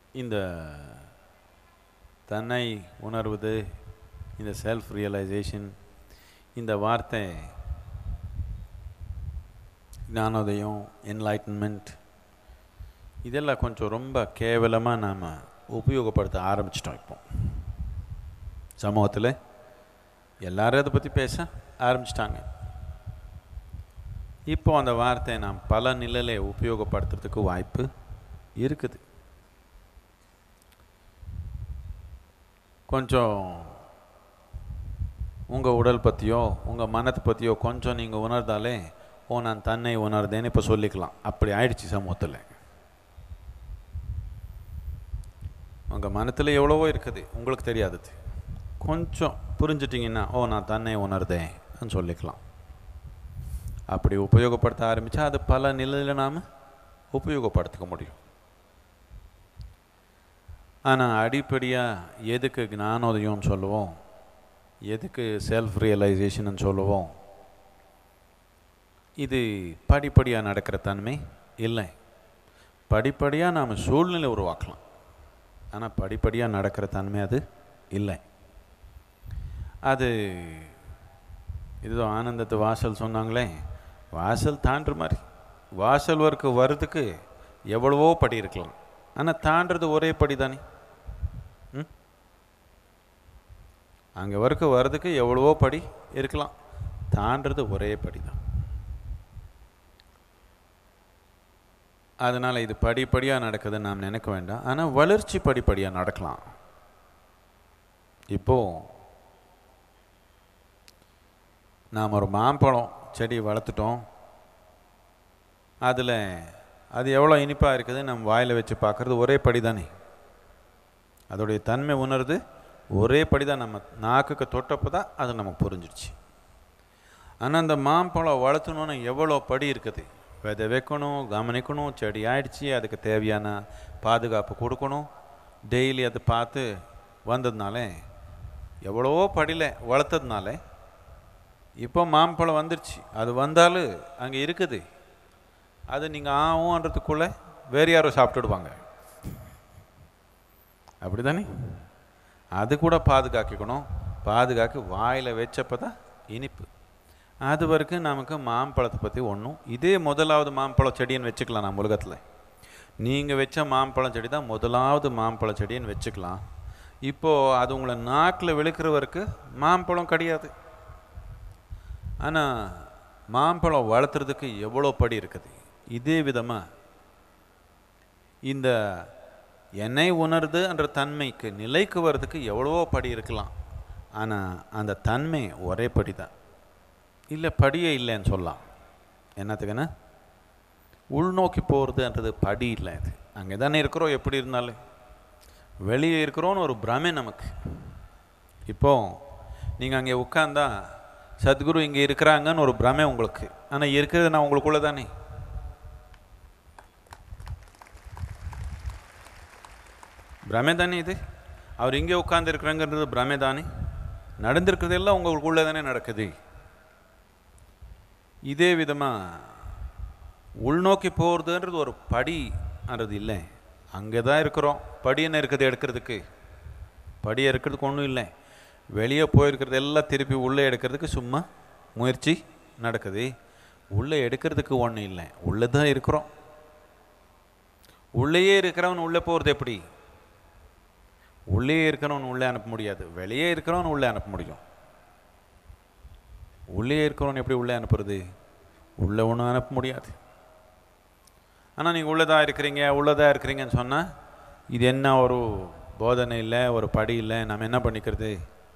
இந்த தன்னை உணர்வது இந்த செல்ஃப் ரியலைசேஷன் இந்த வார்த்தை ஞானோதயம் என்லைட்டன்மெண்ட் இதெல்லாம் கொஞ்சம் ரொம்ப கேவலமாக நாம் உபயோகப்படுத்த ஆரம்பிச்சிட்டோம் இப்போ சமூகத்தில் எல்லாரும் அதை பற்றி பேச ஆரம்பிச்சிட்டாங்க இப்போ அந்த வார்த்தையை நாம் பல நிலையில உபயோகப்படுத்துறதுக்கு வாய்ப்பு இருக்குது கொஞ்சம் உங்கள் உடல் பற்றியோ உங்கள் மனத்தை பற்றியோ கொஞ்சம் நீங்கள் உணர்ந்தாலே ஓ நான் தன்னை உணர்ந்தேன்னு இப்போ சொல்லிக்கலாம் அப்படி ஆயிடுச்சு சமூகத்தில் உங்கள் மனத்தில் எவ்வளவோ இருக்குது உங்களுக்கு தெரியாதது கொஞ்சம் புரிஞ்சிட்டிங்கன்னா ஓ நான் தன்னை உணர்ந்தேன் சொல்லிக்கலாம் அப்படி உபயோகப்படுத்த ஆரம்பித்தா அது பல நிலையில் நாம் உபயோகப்படுத்திக்க முடியும் ஆனால் அடிப்படையாக எதுக்கு ஞானோதயம்னு சொல்லுவோம் எதுக்கு செல்ஃப் ரியலைசேஷன் சொல்லுவோம் இது படிப்படியாக நடக்கிற தன்மை இல்லை படிப்படியாக நாம் சூழ்நிலை உருவாக்கலாம் ஆனால் படிப்படியாக நடக்கிற தன்மை அது இல்லை அது இதுதான் ஆனந்தத்து வாசல் சொன்னாங்களே வாசல் தாண்டுற மாதிரி வாசல் வரைக்கும் வர்றதுக்கு எவ்வளவோ படி இருக்கலாம் ஆனால் தாண்டுறது ஒரே படி தானே ம் அங்கே வரைக்கும் வர்றதுக்கு எவ்வளவோ படி இருக்கலாம் தாண்டுறது ஒரே படி தான் அதனால் இது படிப்படியாக நடக்குதுன்னு நாம் நினைக்க வேண்டாம் ஆனால் வளர்ச்சி படிப்படியாக நடக்கலாம் இப்போது நாம் ஒரு மாம்பழம் செடி வளர்த்துட்டோம் அதில் அது எவ்வளோ இனிப்பாக இருக்குது நம்ம வாயில் வச்சு பார்க்குறது ஒரே படி தானே அதோடைய தன்மை உணருது ஒரே படி தான் நம்ம நாக்குக்கு தொட்டப்போ தான் அது நமக்கு புரிஞ்சிடுச்சு ஆனால் அந்த மாம்பழம் வளர்த்தணுன்னு எவ்வளோ படி இருக்குது விதை வைக்கணும் கவனிக்கணும் செடி ஆயிடுச்சு அதுக்கு தேவையான பாதுகாப்பு கொடுக்கணும் டெய்லி அதை பார்த்து வந்ததுனால எவ்வளவோ படியில் வளர்த்ததுனால இப்போ மாம்பழம் வந்துருச்சு அது வந்தாலும் அங்கே இருக்குது அது நீங்கள் ஆகும்ன்றதுக்குள்ளே வேறு யாரோ சாப்பிட்டுடுவாங்க அப்படி தானே அது கூட பாதுகாக்கணும் பாதுகாக்க வாயில் வச்சப்போ தான் இனிப்பு அது வரைக்கும் நமக்கு மாம்பழத்தை பற்றி ஒன்றும் இதே முதலாவது மாம்பழம் செடின்னு வச்சுக்கலாம் நம்ம உலகத்தில் நீங்கள் வச்ச மாம்பழம் செடி தான் முதலாவது மாம்பழ செடின்னு வச்சுக்கலாம் இப்போது அது உங்களை நாக்கில் விழுக்கிறவருக்கு மாம்பழம் கிடையாது ஆனால் மாம்பழம் வளர்த்துறதுக்கு எவ்வளோ படி இருக்குது இதே விதமாக இந்த என்னை உணருதுன்ற தன்மைக்கு நிலைக்கு வர்றதுக்கு எவ்வளவோ படி இருக்கலாம் ஆனால் அந்த தன்மை ஒரே படி தான் இல்லை படியே இல்லைன்னு சொல்லலாம் என்னத்துக்குன்னா உள்நோக்கி போகிறதுன்றது படி இல்லை அது அங்கே தானே இருக்கிறோம் எப்படி இருந்தாலும் வெளியே இருக்கிறோன்னு ஒரு பிரமை நமக்கு இப்போ நீங்கள் அங்கே உட்காந்தா சத்குரு இங்கே இருக்கிறாங்கன்னு ஒரு பிரமை உங்களுக்கு ஆனால் இருக்கிறது நான் உங்களுக்குள்ள தானே பிரமை தானே இது அவர் இங்கே உட்கார்ந்து இருக்கிறாங்கிறது பிரமை தானே நடந்திருக்கிறது எல்லாம் உங்களுக்குள்ளே தானே நடக்குது இதே விதமாக உள்நோக்கி போகிறதுன்றது ஒரு படின்றது இல்லை அங்கே தான் இருக்கிறோம் படி என்ன இருக்குது எடுக்கிறதுக்கு படி எடுக்கிறதுக்கு ஒன்றும் இல்லை வெளியே போயிருக்கிறது எல்லாம் திருப்பி உள்ளே எடுக்கிறதுக்கு சும்மா முயற்சி நடக்குது உள்ளே எடுக்கிறதுக்கு ஒன்றும் இல்லை உள்ளே தான் இருக்கிறோம் உள்ளேயே இருக்கிறவன் உள்ளே போகிறது எப்படி உள்ளே இருக்கிறவன் உள்ளே அனுப்ப முடியாது வெளியே இருக்கிறவன் உள்ளே அனுப்ப முடியும் உள்ளே இருக்கிறவன் எப்படி உள்ளே அனுப்புறது உள்ளே ஒன்றும் அனுப்ப முடியாது ஆனால் நீங்கள் உள்ளதாக இருக்கிறீங்க உள்ளதாக இருக்கிறீங்கன்னு சொன்னால் இது என்ன ஒரு போதனை இல்லை ஒரு படி இல்லை நம்ம என்ன பண்ணிக்கிறது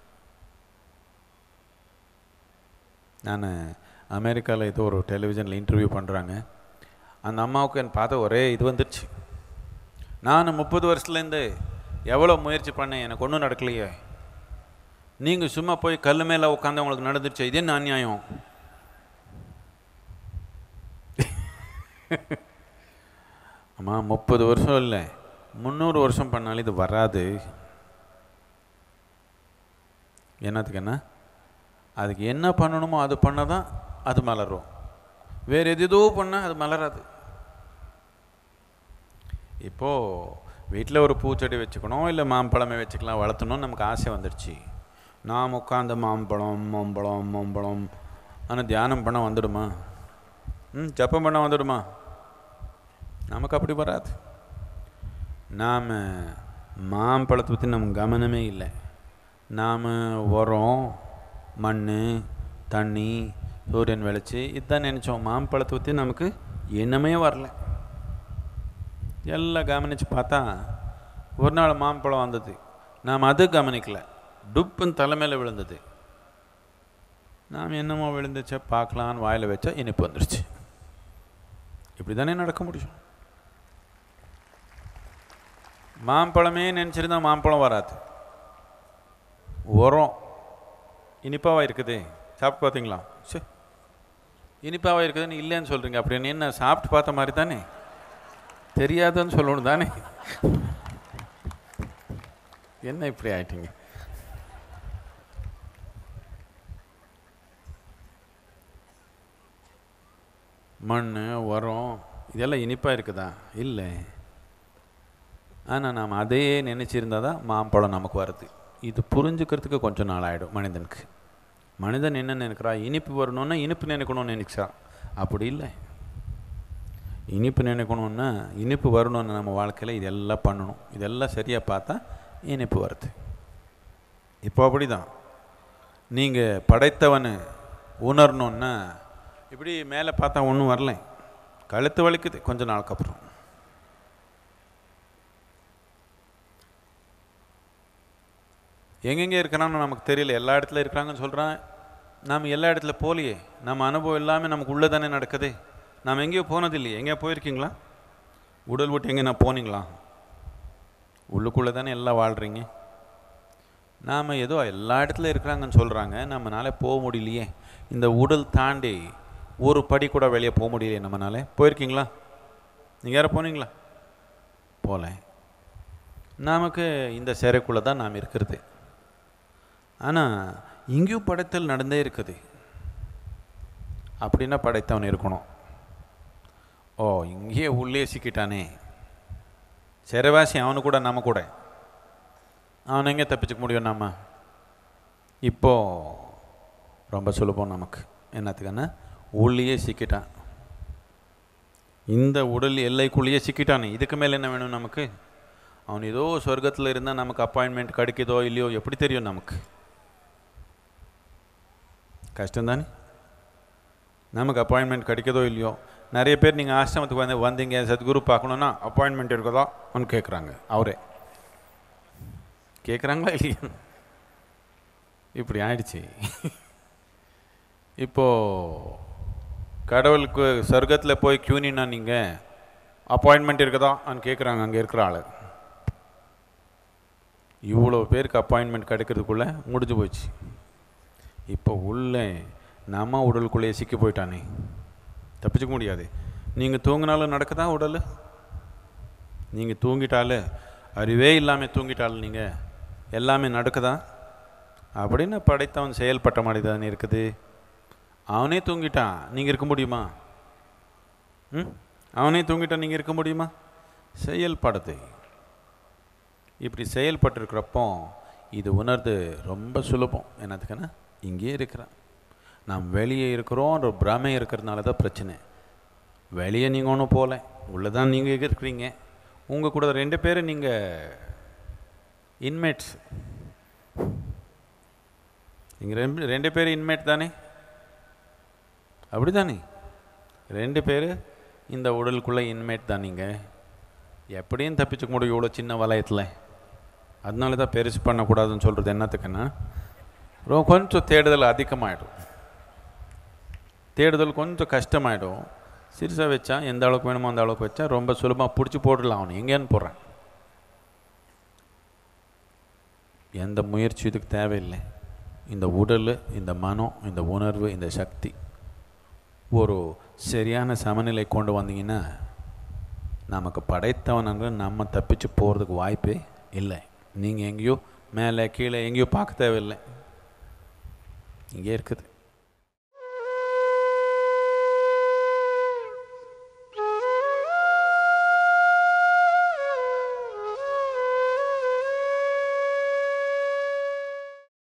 நான் அமெரிக்காவில் ஏதோ ஒரு டெலிவிஷனில் இன்டர்வியூ பண்ணுறாங்க அந்த அம்மாவுக்கு என் பார்த்த ஒரே இது வந்துடுச்சு நான் முப்பது வருஷத்துலேருந்து எவ்வளோ முயற்சி பண்ணேன் எனக்கு ஒன்றும் நடக்கலையே நீங்கள் சும்மா போய் கல் மேலே உட்காந்து உங்களுக்கு நடந்துருச்சு இது என்ன அநியாயம் அம்மா முப்பது வருஷம் இல்லை முந்நூறு வருஷம் பண்ணாலும் இது வராது என்னத்துக்கு என்ன அதுக்கு என்ன பண்ணணுமோ அது பண்ண தான் அது மலரும் வேறு எது எதோ பண்ணால் அது மலராது இப்போது வீட்டில் ஒரு பூச்செடி வச்சுக்கணும் இல்லை மாம்பழமே வச்சுக்கலாம் வளர்த்தணும்னு நமக்கு ஆசை வந்துடுச்சு நாம் உட்காந்து மாம்பழம் மாம்பழம் மாம்பழம் ஆனால் தியானம் பண்ண வந்துடுமா ம் ஜப்பம் பண்ண வந்துடுமா நமக்கு அப்படி வராது நாம் மாம்பழத்தை பற்றி நம்ம கவனமே இல்லை நாம் உரம் மண் தண்ணி சூரியன் வெளிச்சு இதுதான் நினச்சோம் மாம்பழத்தை பற்றி நமக்கு எண்ணமே வரல எல்லாம் கவனித்து பார்த்தா ஒரு நாள் மாம்பழம் வந்தது நாம் அது கவனிக்கல டுப்புன்னு தலைமையில் விழுந்தது நாம் என்னமோ விழுந்துச்சே பார்க்கலான்னு வாயில் வச்சா இனிப்பு வந்துருச்சு இப்படி தானே நடக்க முடியும் மாம்பழமே நினச்சிருந்தா மாம்பழம் வராது உரம் இனிப்பாவாக இருக்குது சாப்பிட்டு பார்த்தீங்களா சரி இனிப்பாவாக இருக்குதுன்னு இல்லைன்னு சொல்கிறீங்க அப்படின்னு என்ன சாப்பிட்டு பார்த்த மாதிரி தானே தெரியாதுன்னு சொல்லணும் தானே என்ன இப்படி ஆயிட்டீங்க மண் உரம் இதெல்லாம் இனிப்பாக இருக்குதா இல்லை ஆனால் நாம் அதையே நினச்சிருந்தா தான் மாம்பழம் நமக்கு வருது இது புரிஞ்சுக்கிறதுக்கு கொஞ்சம் நாள் ஆகிடும் மனிதனுக்கு மனிதன் என்ன நினைக்கிறா இனிப்பு வரணும்னா இனிப்பு நினைக்கணும்னு நினைக்கிறான் அப்படி இல்லை இனிப்பு நினைக்கணும்னா இனிப்பு வரணும்னு நம்ம வாழ்க்கையில் இதெல்லாம் பண்ணணும் இதெல்லாம் சரியாக பார்த்தா இனிப்பு வருது இப்போ அப்படி தான் நீங்கள் படைத்தவனு உணரணுன்னா இப்படி மேலே பார்த்தா ஒன்றும் வரல கழுத்து வலிக்குது கொஞ்ச நாளுக்கு அப்புறம் எங்கெங்கே இருக்கிறான்னு நமக்கு தெரியல எல்லா இடத்துல இருக்கிறாங்கன்னு சொல்கிறான் நாம் எல்லா இடத்துல போகலையே நம்ம அனுபவம் எல்லாமே நமக்கு உள்ளே தானே நடக்குது நாம் எங்கேயோ போனது இல்லையே எங்கேயோ போயிருக்கீங்களா உடல் விட்டு எங்கே நான் போனீங்களா உள்ளுக்குள்ளே தானே எல்லாம் வாழ்கிறீங்க நாம் ஏதோ எல்லா இடத்துல இருக்கிறாங்கன்னு சொல்கிறாங்க நம்மனால போக முடியலையே இந்த உடல் தாண்டி ஒரு படி கூட வெளியே போக முடியலையே நம்மனால போயிருக்கீங்களா நீங்கள் யாரும் போனீங்களா போகல நமக்கு இந்த சிறைக்குள்ளே தான் நாம் இருக்கிறது ஆனால் இங்கேயும் படைத்தல் நடந்தே இருக்குது அப்படின்னா படைத்தவன் இருக்கணும் ஓ இங்கேயே உள்ளே சிக்கிட்டானே சிறைவாசி அவனு கூட நம்ம கூட அவன் எங்கே தப்பிச்சுக்க முடியும் நம்ம இப்போ ரொம்ப சுலபம் நமக்கு என்னத்துக்குன்னா உள்ளேயே சிக்கிட்டான் இந்த உடல் எல்லைக்குள்ளேயே சிக்கிட்டானே இதுக்கு மேலே என்ன வேணும் நமக்கு அவன் ஏதோ சொர்க்கத்தில் இருந்தால் நமக்கு அப்பாயின்மெண்ட் கிடைக்குதோ இல்லையோ எப்படி தெரியும் நமக்கு கஷ்டம்தானே நமக்கு அப்பாயின்மெண்ட் கிடைக்குதோ இல்லையோ நிறைய பேர் நீங்கள் ஆசிரமத்துக்கு வந்து வந்தீங்க சத்குரு பார்க்கணுன்னா அப்பாயின்மெண்ட் இருக்குதா ஒன்று கேட்குறாங்க அவரே கேட்குறாங்களா இல்லையா இப்படி ஆயிடுச்சு இப்போது கடவுளுக்கு சொர்க்கத்தில் போய் கியூனின்னா நீங்கள் அப்பாயின்மெண்ட் இருக்குதா கேட்குறாங்க அங்கே இருக்கிற ஆள் இவ்வளோ பேருக்கு அப்பாயின்மெண்ட் கிடைக்கிறதுக்குள்ளே முடிஞ்சு போச்சு இப்போ உள்ளே நம்ம உடலுக்குள்ளேயே சிக்கி போயிட்டானே தப்பிச்சுக்க முடியாது நீங்கள் தூங்கினாலும் நடக்குதா உடல் நீங்கள் தூங்கிட்டாலே அறிவே இல்லாமல் தூங்கிட்டாலும் நீங்கள் எல்லாமே நடக்குதா அப்படின்னு படைத்தவன் செயல்பட்ட மாதிரி தானே இருக்குது அவனே தூங்கிட்டான் நீங்கள் இருக்க முடியுமா ம் அவனே தூங்கிட்டான் நீங்கள் இருக்க முடியுமா செயல்படுது இப்படி செயல்பட்டுருக்கிறப்போ இது உணர்ந்து ரொம்ப சுலபம் என்னத்துக்குன்னா இங்கேயே இருக்கிறான் நாம் வெளியே இருக்கிறோன்ற பிரமை இருக்கிறதுனால தான் பிரச்சனை வெளியே நீங்கள் ஒன்றும் போகல உள்ளே தான் நீங்கள் இருக்கிறீங்க உங்கள் கூட ரெண்டு பேரும் நீங்கள் இன்மேட்ஸ் நீங்கள் ரெண்டு ரெண்டு பேர் இன்மேட் தானே அப்படி தானே ரெண்டு பேர் இந்த உடலுக்குள்ளே இன்மேட் தான் நீங்கள் எப்படியும் தப்பிச்சுக்க முடியும் இவ்வளோ சின்ன வலயத்தில் அதனால தான் பெருசு பண்ணக்கூடாதுன்னு சொல்கிறது என்னத்துக்குன்னா ரொம்ப கொஞ்சம் தேடுதல் அதிகமாகிடும் தேடுதல் கொஞ்சம் கஷ்டமாயிடும் சிறுசாக வச்சா எந்த அளவுக்கு வேணுமோ அந்த அளவுக்கு வச்சா ரொம்ப சுலபமாக பிடிச்சி போட்டுடலாம் அவனு எங்கேன்னு போடுறேன் எந்த முயற்சி இதுக்கு தேவையில்லை இந்த உடல் இந்த மனம் இந்த உணர்வு இந்த சக்தி ஒரு சரியான சமநிலை கொண்டு வந்தீங்கன்னா நமக்கு படைத்தவனன்று நம்ம தப்பிச்சு போகிறதுக்கு வாய்ப்பே இல்லை நீங்கள் எங்கேயோ மேலே கீழே எங்கேயோ பார்க்க தேவையில்லை இங்கே இருக்குது